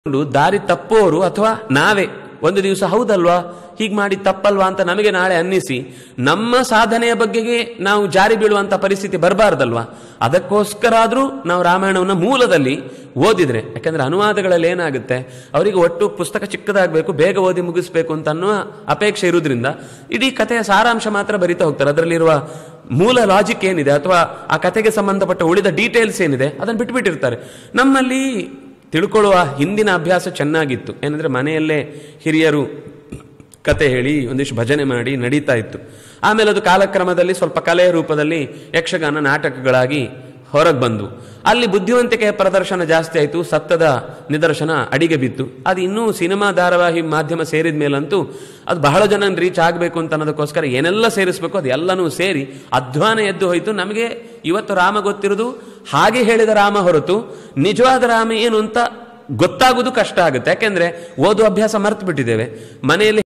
ಕೊಂಡು ದಾರಿ ತಪ್ಪೋರು ಅಥವಾ ನಾವೇ ಒಂದು ದಿವಸ ಹೌದಲ್ವಾ ಹೀಗೆ ಮಾಡಿ ತಪ್ಪಲ್ವಾ ಅಂತ ನಮಗೆ ನಾಳೆ ಅನ್ನಿಸಿ ನಮ್ಮ ಸಾಧನೆಯ ಬಗ್ಗೆಗೆ ನಾವು ಜಾರಿ ಬೀಳುವಂತ ಪರಿಸ್ಥಿತಿ ಬರಬಾರ್ದಲ್ವಾ ಅದಕ್ಕೋಸ್ಕರ ಆದ್ರೂ ನಾವು ರಾಮಾಯಣವನ್ನ ಮೂಲದಲ್ಲಿ ಓದಿದ್ರೆ ಯಾಕಂದ್ರೆ ಅನುವಾದಗಳಲ್ಲಿ ಏನಾಗುತ್ತೆ ಅವರಿಗೆ ಒಟ್ಟು ಪುಸ್ತಕ ಚಿಕ್ಕದಾಗಬೇಕು ಬೇಗ ಓದಿ ಮುಗಿಸ್ಬೇಕು ಅಂತ ಅನ್ನುವ ಅಪೇಕ್ಷೆ ಇರುವುದರಿಂದ ಇಡೀ ಕಥೆಯ ಸಾರಾಂಶ ಮಾತ್ರ ಬರಿತಾ ಹೋಗ್ತಾರೆ ಅದರಲ್ಲಿರುವ ಮೂಲ ಲಾಜಿಕ್ ಏನಿದೆ ಅಥವಾ ಆ ಕಥೆಗೆ ಸಂಬಂಧಪಟ್ಟ ಉಳಿದ ಡೀಟೇಲ್ಸ್ ಏನಿದೆ ಅದನ್ನು ಬಿಟ್ಬಿಟ್ಟಿರ್ತಾರೆ ನಮ್ಮಲ್ಲಿ ತಿಳ್ಕೊಳ್ಳುವ ಹಿಂದಿನ ಅಭ್ಯಾಸ ಚೆನ್ನಾಗಿತ್ತು ಏನಂದ್ರೆ ಮನೆಯಲ್ಲೇ ಹಿರಿಯರು ಕತೆ ಹೇಳಿ ಒಂದಿಷ್ಟು ಭಜನೆ ಮಾಡಿ ನಡೀತಾ ಇತ್ತು ಆಮೇಲೆ ಅದು ಕಾಲಕ್ರಮದಲ್ಲಿ ಸ್ವಲ್ಪ ಕಲೆಯ ರೂಪದಲ್ಲಿ ಯಕ್ಷಗಾನ ನಾಟಕಗಳಾಗಿ ಹೊರಗೆ ಬಂದು ಅಲ್ಲಿ ಬುದ್ಧಿವಂತಿಕೆಯ ಪ್ರದರ್ಶನ ಜಾಸ್ತಿ ಆಯಿತು ಸತ್ತದ ನಿದರ್ಶನ ಅಡಿಗೆ ಬಿತ್ತು ಅದು ಇನ್ನೂ ಸಿನಿಮಾ ಧಾರಾವಾಹಿ ಮಾಧ್ಯಮ ಸೇರಿದ ಮೇಲಂತೂ ಅದು ಬಹಳ ಜನ ರೀಚ್ ಆಗಬೇಕು ಅಂತ ಅನ್ನೋದಕ್ಕೋಸ್ಕರ ಏನೆಲ್ಲ ಸೇರಿಸಬೇಕು ಅದು ಎಲ್ಲನೂ ಸೇರಿ ಅಧ್ವಾನ ಎದ್ದು ಹೋಯಿತು ನಮಗೆ ಇವತ್ತು ರಾಮ ಗೊತ್ತಿರೋದು ಹಾಗೆ ಹೇಳಿದ ರಾಮ ಹೊರತು ನಿಜವಾದ ರಾಮ ಏನು ಅಂತ ಗೊತ್ತಾಗುವುದು ಕಷ್ಟ ಆಗುತ್ತೆ ಯಾಕೆಂದ್ರೆ ಓದುವ ಅಭ್ಯಾಸ ಮರ್ತು ಬಿಟ್ಟಿದ್ದೇವೆ ಮನೆಯಲ್ಲಿ